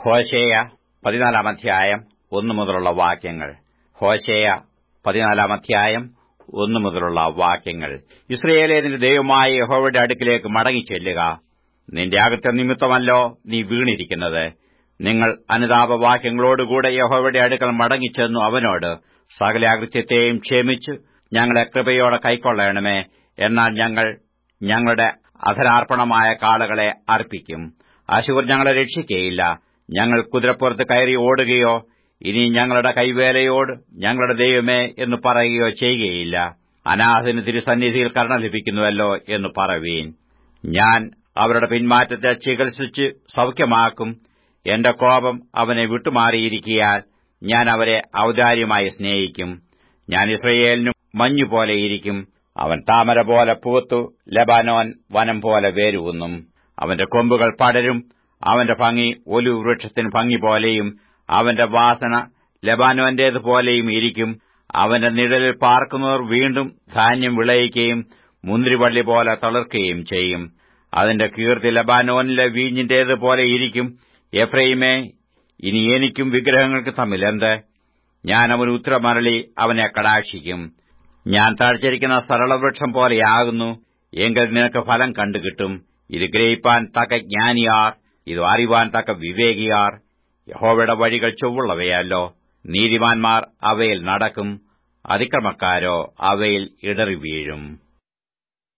ഹോശേയ പതിനാലാം അധ്യായം ഒന്നു മുതലുള്ള വാക്യങ്ങൾ ഹോശേയ പതിനാലാം അധ്യായം ഒന്നു മുതലുള്ള വാക്യങ്ങൾ ഇസ്രയേലെ നിന്റെ ദൈവമായ യഹോവയുടെ അടുക്കിലേക്ക് മടങ്ങിച്ചെല്ലുക നിന്റെ അകത്തെ നിമിത്തമല്ലോ നീ വീണിരിക്കുന്നത് നിങ്ങൾ അനുതാപവാക്യങ്ങളോടുകൂടെ യഹോവയുടെ അടുക്കൽ മടങ്ങിച്ചെന്നു അവനോട് സകല അകൃത്യത്തെയും ക്ഷമിച്ച് ഞങ്ങളെ കൃപയോടെ കൈക്കൊള്ളണമേ എന്നാൽ ഞങ്ങൾ ഞങ്ങളുടെ അധരാർപ്പണമായ കാളകളെ അർപ്പിക്കും അശൂർ ഞങ്ങളെ രക്ഷിക്കയില്ല ഞങ്ങൾ കുതിരപ്പുറത്ത് കയറി ഓടുകയോ ഇനി ഞങ്ങളുടെ കൈവേലയോട് ഞങ്ങളുടെ ദൈവമേ എന്ന് പറയുകയോ ചെയ്യുകയില്ല അനാഥന് തിരുസന്നിധിയിൽ കരുണ ലഭിക്കുന്നുവല്ലോ എന്ന് പറവീൻ ഞാൻ അവരുടെ പിന്മാറ്റത്തെ ചികിത്സിച്ച് സൗഖ്യമാക്കും എന്റെ കോപം അവനെ വിട്ടുമാറിയിരിക്കിയാൽ ഞാൻ അവരെ ഔദാര്യമായി സ്നേഹിക്കും ഞാൻ ഇസ്രയേലിനും മഞ്ഞുപോലെയിരിക്കും അവൻ താമര പോലെ പൂത്തു ലബാനോൻ വനം പോലെ വേരുവുന്നും അവന്റെ കൊമ്പുകൾ പടരും അവന്റെ ഭംഗി ഒലു വൃക്ഷത്തിന് ഭംഗി പോലെയും അവന്റെ വാസന ലബാനോന്റേതുപോലെയും ഇരിക്കും അവന്റെ നിഴലിൽ പാർക്കുന്നവർ വീണ്ടും ധാന്യം വിളയിക്കുകയും മുന്തിരിവള്ളി പോലെ തളിർക്കുകയും ചെയ്യും അതിന്റെ കീർത്തി ലബാനോനിലെ വീഞ്ഞിന്റേതുപോലെ ഇരിക്കും എഫ്രൈമേ ഇനി എനിക്കും വിഗ്രഹങ്ങൾക്ക് തമ്മിലെന്ത് ഞാൻ അവന് ഉത്തരമരളി അവനെ കടാക്ഷിക്കും ഞാൻ താഴ്ചരിക്കുന്ന സരളവൃക്ഷം പോലെയാകുന്നു എങ്കിൽ നിനക്ക് ഫലം കണ്ടുകിട്ടും ഇത് ഗ്രഹിപ്പാൻ തക്ക ജ്ഞാനിയാർ ഇത് അറിവാൻ തക്ക വിവേകിയാർ യഹോവയുടെ വഴികൾ ചൊവ്വുള്ളവയല്ലോ നീതിമാന്മാർ അവയിൽ നടക്കും അതിക്രമക്കാരോ അവയിൽ ഇടറി വീഴും